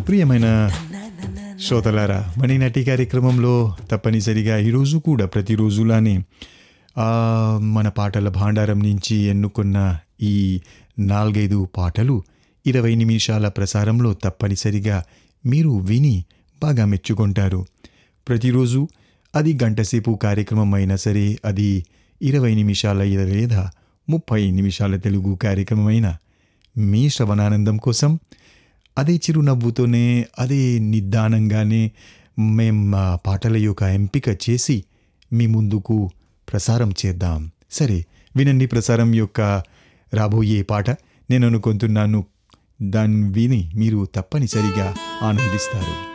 ప్రియమైన శ్రోతలారా మణి నటి కార్యక్రమంలో తప్పనిసరిగా ఈరోజు కూడా ప్రతిరోజులానే ఆ, మన పాటల భాండారం నుంచి ఎన్నుకున్న ఈ నాలుగైదు పాటలు ఇరవై నిమిషాల ప్రసారంలో తప్పనిసరిగా మీరు విని బాగా మెచ్చుకుంటారు ప్రతిరోజు అది గంటసేపు కార్యక్రమం అయినా సరే అది ఇరవై నిమిషాల లేదా ముప్పై నిమిషాల తెలుగు కార్యక్రమం అయినా మీ శ్రవణానందం కోసం అదే చిరునవ్వుతోనే అదే నిదానంగానే మేం ఆ పాటల యొక్క ఎంపిక చేసి మీ ముందుకు ప్రసారం చేద్దాం సరే వినండి ప్రసారం యొక్క రాబోయే పాట నేను అనుకుంటున్నాను దాన్ని విని మీరు తప్పనిసరిగా ఆనందిస్తారు